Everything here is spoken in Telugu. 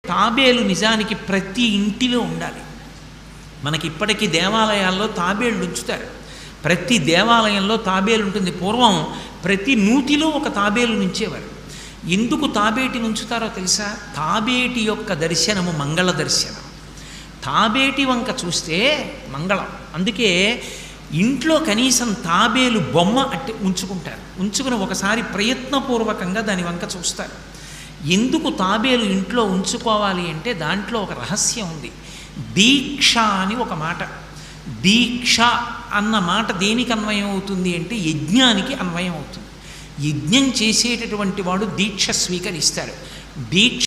తాబేలు నిజానికి ప్రతి ఇంటిలో ఉండాలి మనకి ఇప్పటికీ దేవాలయాల్లో తాబేళ్ళు ఉంచుతారు ప్రతి దేవాలయంలో తాబేలు ఉంటుంది పూర్వం ప్రతి నూతిలో ఒక తాబేలు నుంచేవారు ఎందుకు తాబేటి ఉంచుతారో తెలుసా తాబేటి యొక్క దర్శనము మంగళ దర్శనం తాబేటి వంక చూస్తే మంగళం అందుకే ఇంట్లో కనీసం తాబేలు బొమ్మ అట్టి ఉంచుకుంటారు ఉంచుకుని ఒకసారి ప్రయత్నపూర్వకంగా దాని వంక చూస్తారు ఎందుకు తాబేలు ఇంట్లో ఉంచుకోవాలి అంటే దాంట్లో ఒక రహస్యం ఉంది దీక్ష అని ఒక మాట దీక్ష అన్న మాట దేనికి అన్వయం అవుతుంది అంటే యజ్ఞానికి అన్వయం అవుతుంది యజ్ఞం చేసేటటువంటి వాడు దీక్ష స్వీకరిస్తాడు దీక్ష